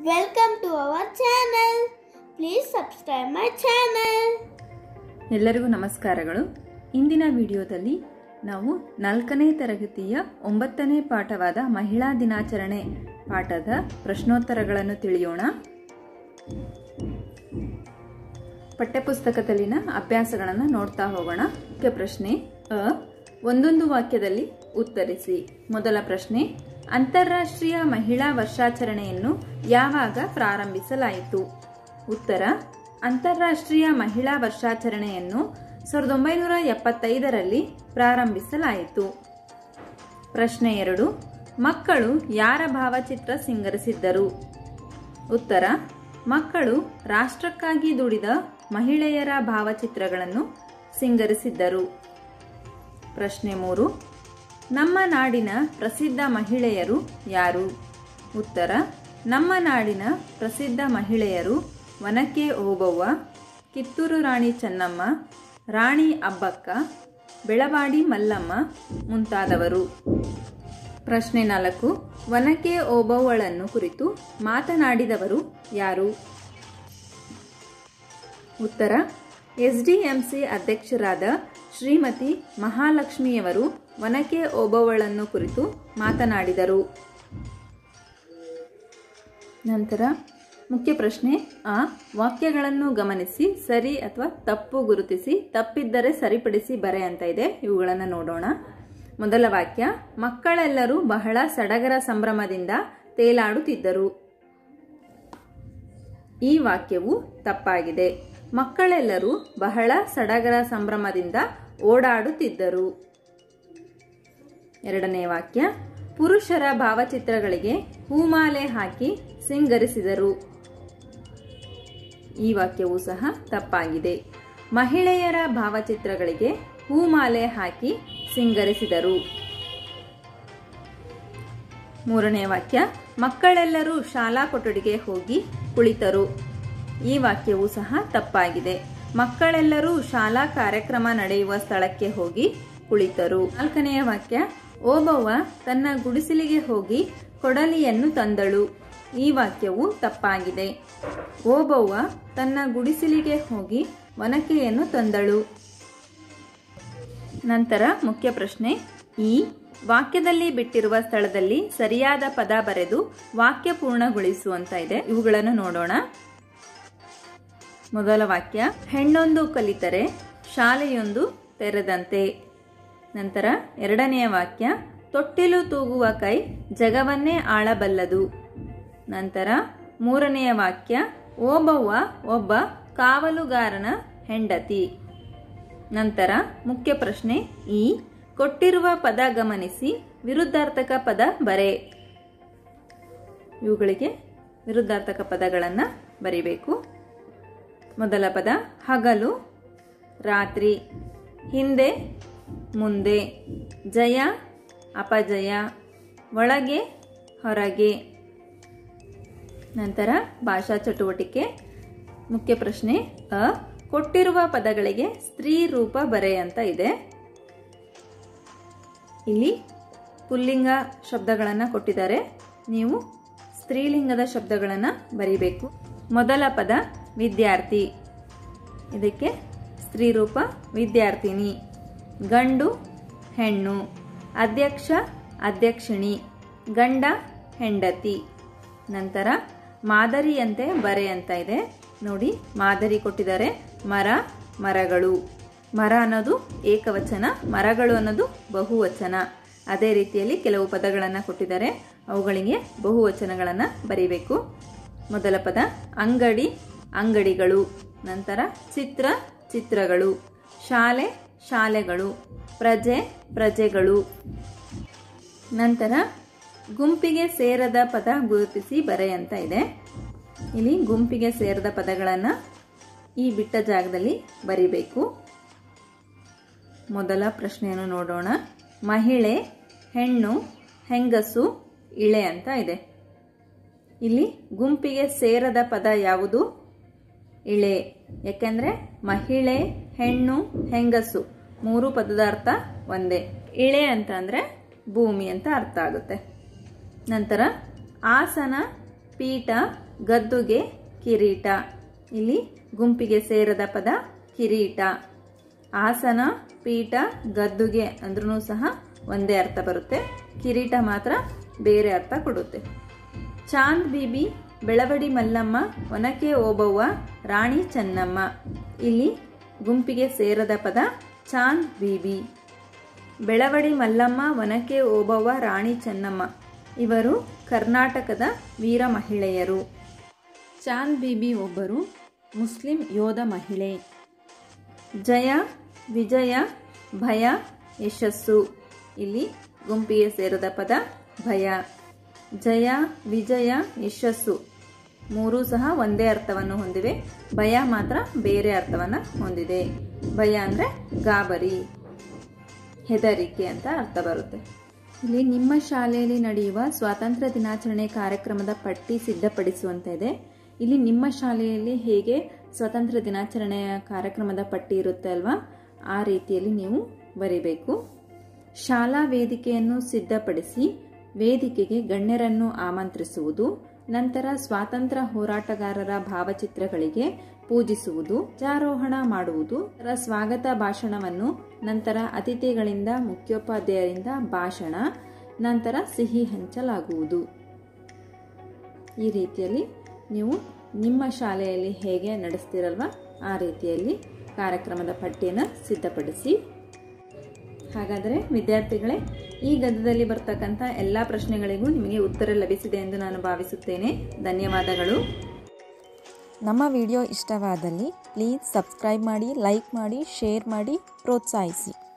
Welcome to our channel. Please subscribe my channel. ಎಲ್ಲರಿಗೂ ನಮಸ್ಕಾರಗಳು ಇಂದಿನ ವಿಡಿಯೋದಲ್ಲಿ ನಾವು ನಾಲ್ಕನೇ ತರಗತಿಯ ಒಂಬತ್ತನೇ ಪಾಠವಾದ ಮಹಿಳಾ ದಿನಾಚರಣೆ ಪಾಠದ ಪ್ರಶ್ನೋತ್ತರಗಳನ್ನು ತಿಳಿಯೋಣ ಪಠ್ಯಪುಸ್ತಕದಲ್ಲಿನ ಅಭ್ಯಾಸಗಳನ್ನು ನೋಡ್ತಾ ಹೋಗೋಣ ಮುಖ್ಯ ಪ್ರಶ್ನೆ ಅ ಒಂದೊಂದು ವಾಕ್ಯದಲ್ಲಿ ಉತ್ತರಿಸಿ ಮೊದಲ ಪ್ರಶ್ನೆ ಅಂತಾರಾಷ್ಟ್ರೀಯ ಮಹಿಳಾ ವರ್ಷಾಚರಣೆಯನ್ನು ಯಾವಾಗ ಪ್ರಾರಂಭಿಸಲಾಯಿತು ಉತ್ತರ ಅಂತಾರಾಷ್ಟ್ರೀಯ ಮಹಿಳಾ ವರ್ಷಾಚರಣೆಯನ್ನು ಸಾವಿರದ ಒಂಬೈನೂರ ಎಪ್ಪತ್ತೈದರಲ್ಲಿ ಪ್ರಾರಂಭಿಸಲಾಯಿತು ಪ್ರಶ್ನೆ ಎರಡು ಮಕ್ಕಳು ಯಾರ ಭಾವಚಿತ್ರ ಸಿಂಗರಿಸಿದ್ದರು ಉತ್ತರ ಮಕ್ಕಳು ರಾಷ್ಟ್ರಕ್ಕಾಗಿ ದುಡಿದ ಮಹಿಳೆಯರ ಭಾವಚಿತ್ರಗಳನ್ನು ಸಿಂಗರಿಸಿದ್ದರು ಪ್ರಶ್ನೆ ಮೂರು ನಮ್ಮ ನಾಡಿನ ಪ್ರಸಿದ್ಧ ಮಹಿಳೆಯರು ಯಾರು ಉತ್ತರ ನಮ್ಮ ನಾಡಿನ ಪ್ರಸಿದ್ಧ ಮಹಿಳೆಯರು ವನಕೆ ಓಬವ್ವ ಕಿತ್ತೂರು ರಾಣಿ ಚೆನ್ನಮ್ಮ ರಾಣಿ ಅಬ್ಬಕ್ಕ ಬೆಳವಾಡಿ ಮಲ್ಲಮ್ಮ ಮುಂತಾದವರು ಪ್ರಶ್ನೆ ನಾಲ್ಕು ವನಕೆ ಓಬವ್ವಳನ್ನು ಕುರಿತು ಮಾತನಾಡಿದವರು ಯಾರು ಉತ್ತರ ಎಸ್ಡಿಎಂಸಿ ಅಧ್ಯಕ್ಷರಾದ ಶ್ರೀಮತಿ ಮಹಾಲಕ್ಷ್ಮಿಯವರು ವನಕೆ ಓಬವ್ವಳನ್ನು ಕುರಿತು ಮಾತನಾಡಿದರು ನಂತರ ಮುಖ್ಯ ಪ್ರಶ್ನೆ ಆ ವಾಕ್ಯಗಳನ್ನು ಗಮನಿಸಿ ಸರಿ ಅಥವಾ ತಪ್ಪು ಗುರುತಿಸಿ ತಪ್ಪಿದ್ದರೆ ಸರಿಪಡಿಸಿ ಬರೆ ಅಂತ ಇದೆ ಇವುಗಳನ್ನು ನೋಡೋಣ ಮೊದಲ ವಾಕ್ಯ ಮಕ್ಕಳೆಲ್ಲರೂ ಬಹಳ ಸಡಗರ ಸಂಭ್ರಮದಿಂದ ತೇಲಾಡುತ್ತಿದ್ದರು ಈ ವಾಕ್ಯವು ತಪ್ಪಾಗಿದೆ ಮಕ್ಕಳೆಲ್ಲರೂ ಬಹಳ ಸಡಗರ ಸಂಭ್ರಮದಿಂದ ಓಡಾಡುತ್ತಿದ್ದರು ಎರಡನೇ ವಾಕ್ಯ ಪುರುಷರ ಭಾವಚಿತ್ರಗಳಿಗೆ ಹೂಮಾಲೆ ಹಾಕಿ ಸಿಂಗರಿಸಿದರು ಈ ವಾಕ್ಯವೂ ಸಹ ತಪ್ಪಾಗಿದೆ ಮಹಿಳೆಯರ ಭಾವಚಿತ್ರಗಳಿಗೆ ಹೂಮಾಲೆ ಹಾಕಿ ಸಿಂಗರಿಸಿದರು ಮೂರನೇ ವಾಕ್ಯ ಮಕ್ಕಳೆಲ್ಲರೂ ಶಾಲಾ ಕೊಠಡಿಗೆ ಹೋಗಿ ಕುಳಿತರು ಈ ವಾಕ್ಯವೂ ಸಹ ತಪ್ಪಾಗಿದೆ ಮಕ್ಕಳೆಲ್ಲರೂ ಶಾಲಾ ಕಾರ್ಯಕ್ರಮ ನಡೆಯುವ ಸ್ಥಳಕ್ಕೆ ಹೋಗಿ ಕುಳಿತರು ನಾಲ್ಕನೆಯ ವಾಕ್ಯ ಓಬವ್ವ ತನ್ನ ಗುಡಿಸಲಿಗೆ ಹೋಗಿ ಕೊಡಲಿಯನ್ನು ತಂದಳು ಈ ವಾಕ್ಯವು ತಪ್ಪಾಗಿದೆ ಓಬವ್ವ ತನ್ನ ಗುಡಿಸಲಿಗೆ ಹೋಗಿ ಒನಕೆಯನ್ನು ತಂದಳು ನಂತರ ಮುಖ್ಯ ಪ್ರಶ್ನೆ ಈ ವಾಕ್ಯದಲ್ಲಿ ಬಿಟ್ಟಿರುವ ಸ್ಥಳದಲ್ಲಿ ಸರಿಯಾದ ಪದ ಬರೆದು ವಾಕ್ಯ ಪೂರ್ಣಗೊಳಿಸು ಅಂತ ಇದೆ ಇವುಗಳನ್ನು ನೋಡೋಣ ಮೊದಲ ವಾಕ್ಯ ಹೆಣ್ಣೊಂದು ಕಲಿತರೆ ಶಾಲೆಯೊಂದು ತೆರೆದಂತೆ ನಂತರ ಎರಡನೆಯ ವಾಕ್ಯ ತೊಟ್ಟಿಲು ತೂಗುವ ಕೈ ಜಗವನ್ನೇ ಆಳಬಲ್ಲದು ನಂತರ ಮೂರನೆಯ ವಾಕ್ಯ ಓಬವ್ವ ಒಬ್ಬ ಕಾವಲುಗಾರನ ಹೆಂಡತಿ ನಂತರ ಮುಖ್ಯ ಪ್ರಶ್ನೆ ಈ ಕೊಟ್ಟಿರುವ ಪದ ಗಮನಿಸಿ ವಿರುದ್ಧಾರ್ಥಕ ಪದ ಬರೆ ಇವುಗಳಿಗೆ ವಿರುದ್ಧಾರ್ಥಕ ಪದಗಳನ್ನು ಬರಿಬೇಕು ಮೊದಲ ಪದ ಹಗಲು ರಾತ್ರಿ ಹಿಂದೆ ಮುಂದೆ ಜಯ ಅಪಜಯ ಒಳಗೆ ಹೊರಗೆ ನಂತರ ಭಾಷಾ ಚಟುವಟಿಕೆ ಮುಖ್ಯ ಪ್ರಶ್ನೆ ಅ ಕೊಟ್ಟಿರುವ ಪದಗಳಿಗೆ ಸ್ತ್ರೀ ರೂಪ ಬರೆ ಅಂತ ಇದೆ ಇಲ್ಲಿ ಪುಲ್ಲಿಂಗ ಶಬ್ದಗಳನ್ನು ಕೊಟ್ಟಿದ್ದಾರೆ ನೀವು ಸ್ತ್ರೀಲಿಂಗದ ಶಬ್ದಗಳನ್ನು ಬರಿಬೇಕು ಮೊದಲ ಪದ ವಿದ್ಯಾರ್ಥಿ ಇದಕ್ಕೆ ಸ್ತ್ರೀ ರೂಪ ವಿದ್ಯಾರ್ಥಿನಿ ಗಂಡು ಹೆಣ್ಣು ಅಧ್ಯಕ್ಷ ಅಧ್ಯಕ್ಷಿಣಿ ಗಂಡ ಹೆಂಡತಿ ನಂತರ ಮಾದರಿಯಂತೆ ಬರೆ ಅಂತ ಇದೆ ನೋಡಿ ಮಾದರಿ ಕೊಟ್ಟಿದ್ದಾರೆ ಮರ ಮರಗಳು ಮರ ಅನ್ನೋದು ಏಕವಚನ ಮರಗಳು ಅನ್ನೋದು ಬಹುವಚನ ಅದೇ ರೀತಿಯಲ್ಲಿ ಕೆಲವು ಪದಗಳನ್ನು ಕೊಟ್ಟಿದ್ದಾರೆ ಅವುಗಳಿಗೆ ಬಹುವಚನಗಳನ್ನು ಬರೀಬೇಕು ಮೊದಲ ಪದ ಅಂಗಡಿ ಅಂಗಡಿಗಳು ನಂತರ ಚಿತ್ರ ಚಿತ್ರಗಳು ಶಾಲೆ ಶಾಲೆಗಳು ಪ್ರಜೆ ಪ್ರಜೆಗಳು ನಂತರ ಗುಂಪಿಗೆ ಸೇರದ ಪದ ಗುರುತಿಸಿ ಬರೆ ಅಂತ ಇದೆ ಇಲ್ಲಿ ಗುಂಪಿಗೆ ಸೇರದ ಪದಗಳನ್ನು ಈ ಬಿಟ್ಟ ಜಾಗದಲ್ಲಿ ಬರಿಬೇಕು ಮೊದಲ ಪ್ರಶ್ನೆಯನ್ನು ನೋಡೋಣ ಮಹಿಳೆ ಹೆಣ್ಣು ಹೆಂಗಸು ಇಳೆ ಅಂತ ಇದೆ ಇಲ್ಲಿ ಗುಂಪಿಗೆ ಸೇರದ ಪದ ಯಾವುದು ಇಳೆ ಯಾಕೆಂದ್ರೆ ಮಹಿಳೆ ಹೆಣ್ಣು ಹೆಂಗಸು ಮೂರು ಪದದ ಅರ್ಥ ಒಂದೇ ಇಳೆ ಅಂತ ಅಂದ್ರೆ ಭೂಮಿ ಅಂತ ಅರ್ಥ ಆಗುತ್ತೆ ನಂತರ ಆಸನ ಪೀಠ ಗದ್ದುಗೆ ಕಿರೀಟ ಇಲ್ಲಿ ಗುಂಪಿಗೆ ಸೇರದ ಪದ ಕಿರೀಟ ಆಸನ ಪೀಠ ಗದ್ದುಗೆ ಅಂದ್ರೂ ಸಹ ಒಂದೇ ಅರ್ಥ ಬರುತ್ತೆ ಕಿರೀಟ ಮಾತ್ರ ಬೇರೆ ಅರ್ಥ ಕೊಡುತ್ತೆ ಚಾಂದ್ ಬೀಬಿ ಬೆಳವಡಿ ಮಲ್ಲಮ್ಮ ಒನಕೆ ಓಬವ್ವ ರಾಣಿ ಚೆನ್ನಮ್ಮ ಇಲ್ಲಿ ಗುಂಪಿಗೆ ಸೇರದ ಪದ ಚಾಂದ್ ಬೀಬಿ ಬೆಳವಡಿ ಮಲ್ಲಮ್ಮ ಒನಕೆ ಓಬವ್ವ ರಾಣಿ ಚೆನ್ನಮ್ಮ ಇವರು ಕರ್ನಾಟಕದ ವೀರ ಮಹಿಳೆಯರು ಚಾಂದ್ ಬೀಬಿ ಒಬ್ಬರು ಮುಸ್ಲಿಂ ಯೋಧ ಮಹಿಳೆ ಜಯ ವಿಜಯ ಭಯ ಯಶಸ್ಸು ಇಲ್ಲಿ ಗುಂಪಿಗೆ ಸೇರದ ಪದ ಭಯ ಜಯ ವಿಜಯ ಯಶಸ್ಸು ಮೂರೂ ಸಹ ಒಂದೇ ಅರ್ಥವನ್ನು ಹೊಂದಿವೆ ಭಯ ಮಾತ್ರ ಬೇರೆ ಅರ್ಥವನ್ನು ಹೊಂದಿದೆ ಭಯ ಅಂದರೆ ಗಾಬರಿ ಹೆದರಿಕೆ ಅಂತ ಅರ್ಥ ಬರುತ್ತೆ ಇಲ್ಲಿ ನಿಮ್ಮ ಶಾಲೆಯಲ್ಲಿ ನಡೆಯುವ ಸ್ವಾತಂತ್ರ್ಯ ದಿನಾಚರಣೆ ಕಾರ್ಯಕ್ರಮದ ಪಟ್ಟಿ ಸಿದ್ಧಪಡಿಸುವಂತ ಇದೆ ಇಲ್ಲಿ ನಿಮ್ಮ ಶಾಲೆಯಲ್ಲಿ ಹೇಗೆ ಸ್ವಾತಂತ್ರ್ಯ ದಿನಾಚರಣೆಯ ಕಾರ್ಯಕ್ರಮದ ಪಟ್ಟಿ ಇರುತ್ತೆ ಅಲ್ವಾ ಆ ರೀತಿಯಲ್ಲಿ ನೀವು ಬರಿಬೇಕು ಶಾಲಾ ವೇದಿಕೆಯನ್ನು ಸಿದ್ಧಪಡಿಸಿ ವೇದಿಕೆಗೆ ಗಣ್ಯರನ್ನು ಆಮಂತ್ರಿಸುವುದು ನಂತರ ಸ್ವಾತಂತ್ರ್ಯ ಹೋರಾಟಗಾರರ ಭಾವಚಿತ್ರಗಳಿಗೆ ಪೂಜಿಸುವುದು ಧ್ವಜಾರೋಹಣ ಮಾಡುವುದು ನಂತರ ಸ್ವಾಗತ ಭಾಷಣವನ್ನು ನಂತರ ಅತಿಥಿಗಳಿಂದ ಮುಖ್ಯೋಪಾಧ್ಯಾಯರಿಂದ ಭಾಷಣ ನಂತರ ಸಿಹಿ ಹಂಚಲಾಗುವುದು ಈ ರೀತಿಯಲ್ಲಿ ನೀವು ನಿಮ್ಮ ಶಾಲೆಯಲ್ಲಿ ಹೇಗೆ ನಡೆಸ್ತಿರಲ್ವ ಆ ರೀತಿಯಲ್ಲಿ ಕಾರ್ಯಕ್ರಮದ ಪಟ್ಟಿಯನ್ನು ಸಿದ್ಧಪಡಿಸಿ ಹಾಗಾದರೆ ವಿದ್ಯಾರ್ಥಿಗಳೇ ಈ ಗದ್ದದಲ್ಲಿ ಬರ್ತಕ್ಕಂಥ ಎಲ್ಲ ಪ್ರಶ್ನೆಗಳಿಗೂ ನಿಮಗೆ ಉತ್ತರ ಲಭಿಸಿದೆ ಎಂದು ನಾನು ಭಾವಿಸುತ್ತೇನೆ ಧನ್ಯವಾದಗಳು ನಮ್ಮ ವಿಡಿಯೋ ಇಷ್ಟವಾದಲ್ಲಿ ಪ್ಲೀಸ್ ಸಬ್ಸ್ಕ್ರೈಬ್ ಮಾಡಿ ಲೈಕ್ ಮಾಡಿ ಶೇರ್ ಮಾಡಿ ಪ್ರೋತ್ಸಾಹಿಸಿ